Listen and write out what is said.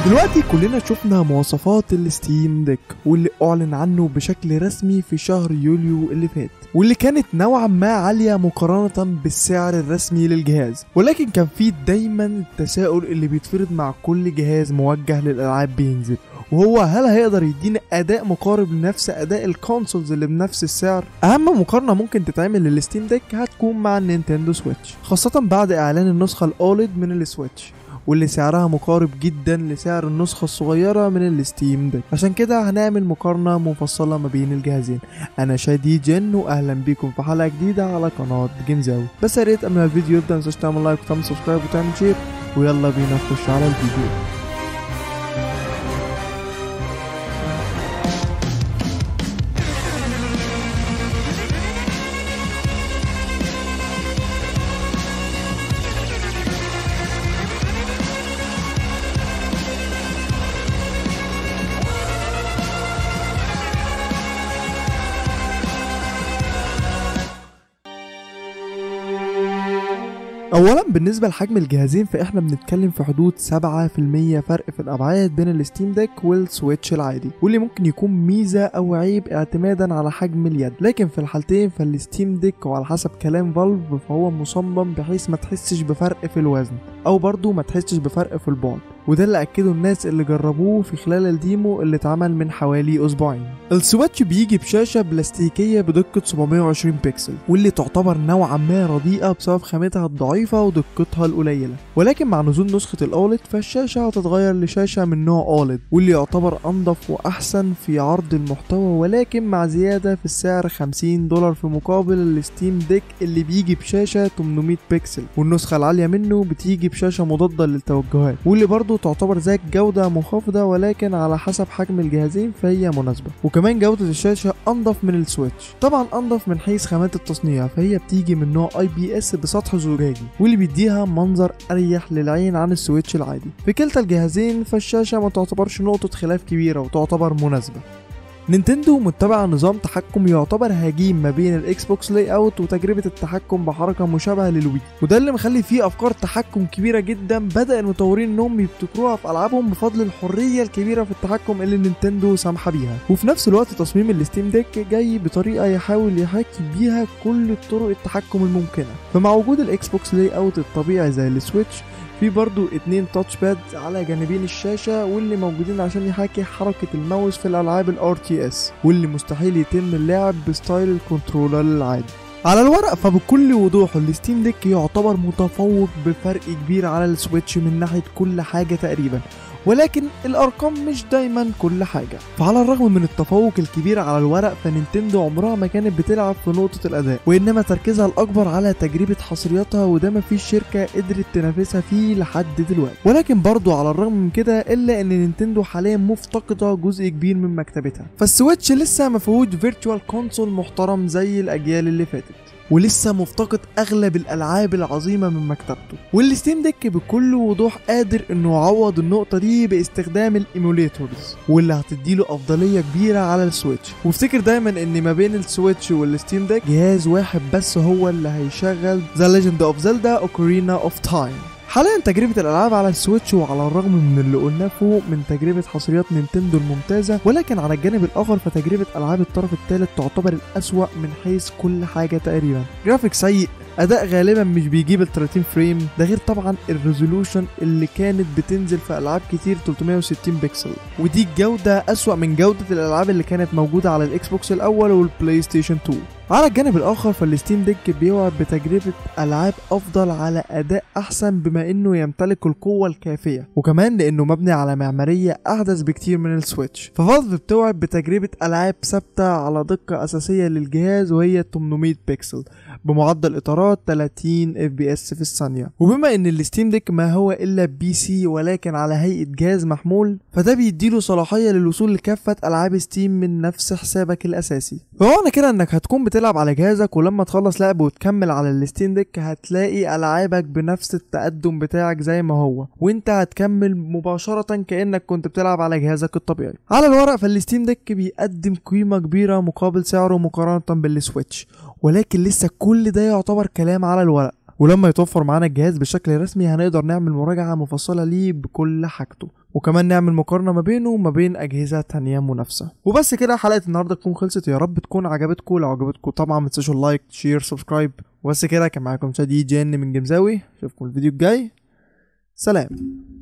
دلوقتي كلنا شفنا مواصفات الستيم ديك واللي اعلن عنه بشكل رسمي في شهر يوليو اللي فات واللي كانت نوعا ما عالية مقارنة بالسعر الرسمي للجهاز ولكن كان في دايما التساؤل اللي بيتفرض مع كل جهاز موجه للالعاب بينزل وهو هل هيقدر يدينا اداء مقارب لنفس اداء الكونسولز اللي بنفس السعر اهم مقارنه ممكن تتعمل للستيم ديك هتكون مع النينتندو سويتش خاصه بعد اعلان النسخه الاولد من السويتش واللي سعرها مقارب جدا لسعر النسخة الصغيرة من الستيم ديك عشان كده هنعمل مقارنة مفصلة ما بين الجهازين انا شادي جن واهلا بيكم في حلقة جديدة على قناة جيمزاوي بس يا ريت قبل ما الفيديو يبدأ متنساش تعمل لايك وتعمل سبسكرايب وتعمل شير ويلا بينا نخش على الفيديو اولا بالنسبه لحجم الجهازين فاحنا بنتكلم في حدود 7% فرق في الابعاد بين الستيم ديك والسويتش العادي واللي ممكن يكون ميزه او عيب اعتمادا على حجم اليد لكن في الحالتين فالستيم ديك وعلى حسب كلام فالف فهو مصمم بحيث ما تحسش بفرق في الوزن او برضو ما تحسش بفرق في البعد وده اللي اكده الناس اللي جربوه في خلال الديمو اللي اتعمل من حوالي اسبوعين السويتش بيجي بشاشه بلاستيكيه بدقه 720 بكسل واللي تعتبر نوعا ما رديئه بسبب خامتها الضعيفه ودقتها القليله ولكن مع نزول نسخه الاولد فالشاشه هتتغير لشاشه من نوع اولد واللي يعتبر انضف واحسن في عرض المحتوى ولكن مع زياده في السعر 50 دولار في مقابل الستيم ديك اللي بيجي بشاشه 800 بكسل والنسخه العاليه منه بتيجي بشاشه مضاده للتوجهات واللي برضه تعتبر ذات جودة منخفضة ولكن على حسب حجم الجهازين فهي مناسبة وكمان جودة الشاشة أنضف من السويتش طبعا أنضف من حيث خامات التصنيع فهي بتيجي من نوع اي بي اس بسطح زجاجي واللي بيديها منظر أريح للعين عن السويتش العادي في كلتا الجهازين فالشاشة ما تعتبرش نقطة خلاف كبيرة وتعتبر مناسبة نينتندو متبعة نظام تحكم يعتبر هجين ما بين الاكس بوكس لاي اوت وتجربة التحكم بحركة مشابهة للوي وده اللي مخلي فيه افكار تحكم كبيرة جدا بدأ المطورين انهم يبتكروها في العابهم بفضل الحرية الكبيرة في التحكم اللي نينتندو سامحة بيها وفي نفس الوقت تصميم الستيم ديك جاي بطريقة يحاول يحاكي بيها كل طرق التحكم الممكنة فمع وجود الاكس بوكس لاي اوت الطبيعي زي السويتش في برضو اتنين تاتش باد على جانبين الشاشة واللي موجودين عشان يحاكي حركة الماوس في الألعاب ال RTS واللي مستحيل يتم اللعب بستايل الكنترولر العادي على الورق فبكل وضوح الستيم ديك يعتبر متفوق بفرق كبير على السويتش من ناحية كل حاجة تقريبا ولكن الارقام مش دايما كل حاجه فعلى الرغم من التفوق الكبير على الورق فنينتندو عمرها ما كانت بتلعب في نقطه الاداء وانما تركيزها الاكبر على تجربه حصرياتها وده ما فيش شركه قدرت تنافسها فيه لحد دلوقتي ولكن برضو على الرغم من كده الا ان نينتندو حاليا مفتقده جزء كبير من مكتبتها فالسويتش لسه ما فيهوش فيرتشوال كونسول محترم زي الاجيال اللي فاتت ولسه مفتقد اغلب الالعاب العظيمه من مكتبته والستيم ديك بكل وضوح قادر انه يعوض النقطه دي باستخدام الايموليتورز واللي هتديله افضليه كبيره على السويتش وافتكر دايما ان ما بين السويتش والستيم ديك جهاز واحد بس هو اللي هيشغل ذا ليجند اوف زيلدا اوكرينا اوف تايم حاليا تجربة الألعاب على السويتش وعلى الرغم من اللي قلناه فوق من تجربة حصريات نينتندو الممتازة ولكن على الجانب الآخر فتجربة ألعاب الطرف الثالث تعتبر الأسوأ من حيث كل حاجة تقريبا جرافيك سيء اداء غالبا مش بيجيب ال 30 فريم ده غير طبعا الريزولوشن اللي كانت بتنزل في العاب كتير 360 بكسل ودي الجوده اسوا من جوده الالعاب اللي كانت موجوده على الاكس بوكس الاول والبلاي ستيشن 2 على الجانب الاخر فالستيم ديك بيوعد بتجربه العاب افضل على اداء احسن بما انه يمتلك القوه الكافيه وكمان لانه مبني على معماريه احدث بكتير من السويتش ففالف بتوعد بتجربه العاب ثابته على دقه اساسيه للجهاز وهي 800 بكسل بمعدل اطارات 30 اف بي اس في الثانيه وبما ان الستيم ديك ما هو الا بي سي ولكن على هيئه جهاز محمول فده بيديله صلاحيه للوصول لكافه العاب ستيم من نفس حسابك الاساسي فمعنى كده انك هتكون بتلعب على جهازك ولما تخلص لعب وتكمل على الستيم ديك هتلاقي العابك بنفس التقدم بتاعك زي ما هو وانت هتكمل مباشره كانك كنت بتلعب على جهازك الطبيعي على الورق فالستيم ديك بيقدم قيمه كبيره مقابل سعره مقارنه بالسويتش ولكن لسه كل ده يعتبر كلام على الورق ولما يتوفر معانا الجهاز بشكل رسمي هنقدر نعمل مراجعة مفصلة ليه بكل حاجته وكمان نعمل مقارنة ما بينه وما بين أجهزة تانية منافسة وبس كده حلقة النهاردة تكون خلصت يا رب تكون عجبتكم لو عجبتكم طبعا ما تنسوش اللايك شير سبسكرايب وبس كده كان معاكم شادي جن من جمزاوي اشوفكم الفيديو الجاي سلام